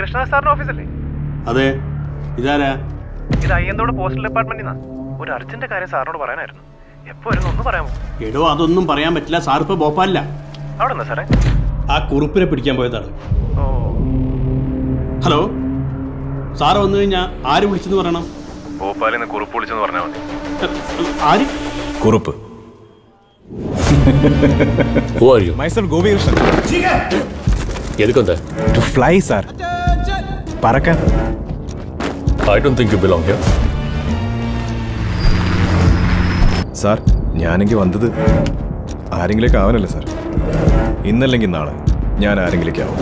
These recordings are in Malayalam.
കൃഷ്ണ സാറിന്റെ ഓഫീസല്ലേ അതെ ഇതാരാ ഇത് അയ്യന്തോട് പോസ്റ്റൽ ഡിപ്പാർട്ട്മെന്റിൽ നിന്നാ ഒരു അർജന്റ് കാര്യം സാറിനോട് പറയാനായിരുന്നു എപ്പോ വരുന്നു ഒന്ന് പറയാമോ എടോ അതൊന്നും പറയാൻ പറ്റില്ല സാർ ഇപ്പൊ ഭോപ്പാലില്ല അവിടെ നിന്നാ സാറേ ആ കുറുപ്പിനെ പിടിക്കാൻ പോയതാണ് ഓ ഹലോ സാറ് വന്നു കഴിഞ്ഞാൽ ആര് വിളിച്ചെന്ന് പറയണം ഭോപ്പാലിൽ നിന്ന് കുറിപ്പ് വിളിച്ചെന്ന് പറഞ്ഞാൽ മതി ആര് Kurup Who are you? Myself Gopikrishnan എതുക്ക് വന്ന ടു ഫ്ലൈ സാർ പറക്കാൻ I don't think you belong here. Sir ഞാനെങ്കിൽ വന്നത് ആരെങ്കിലേക്ക് ആവാനല്ലേ സാർ ഇന്നല്ലെങ്കിൽ നാളെ ഞാൻ ആരെങ്കിലേക്ക് ആവും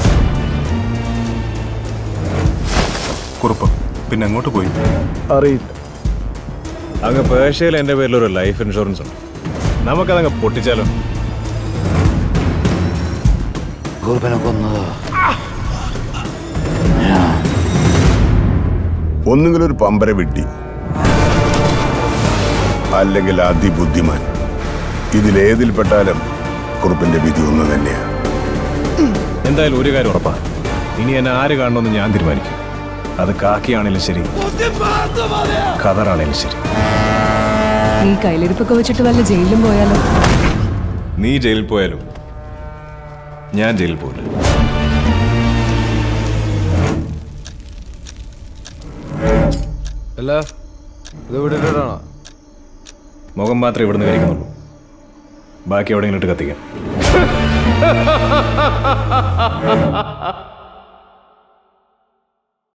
കുറുപ്പ് പിന്നെ എങ്ങോട്ട് പോയി അറിയില്ല അങ്ങ് പേർഷ്യയിൽ എൻ്റെ പേരിൽ ഒരു ലൈഫ് ഇൻഷുറൻസ് ഉണ്ട് നമുക്കതങ്ങ് പൊട്ടിച്ചാലോ കുറുപ്പനെ കൊന്നതോ ഒന്നുകിൽ ഒരു പമ്പര വിട്ടി അല്ലെങ്കിൽ അതിബുദ്ധിമാൻ ഇതിലേതിൽപ്പെട്ടാലും കുറുപ്പിന്റെ വിധി ഒന്ന് തന്നെയാണ് എന്തായാലും ഒരു കാര്യം ഉറപ്പാ ഇനി എന്നെ ആര് കാണണമെന്ന് ഞാൻ തീരുമാനിക്കും അത് കാക്കിയാണേലും ശരി ഖദറാണേലും ശരി ഈ കയ്യിലിരിപ്പൊക്കെ വെച്ചിട്ട് വല്ല ജയിലിലും പോയാലോ നീ ജയിലിൽ പോയാലും ഞാൻ ജയിലിൽ പോകില്ല അല്ല ഇത് വിട്ടിട്ടാണോ മുഖം മാത്രമേ ഇവിടുന്ന് കഴിക്കുന്നുള്ളൂ ബാക്കി എവിടെയെങ്കിലും ഇട്ട് കത്തിക്കാം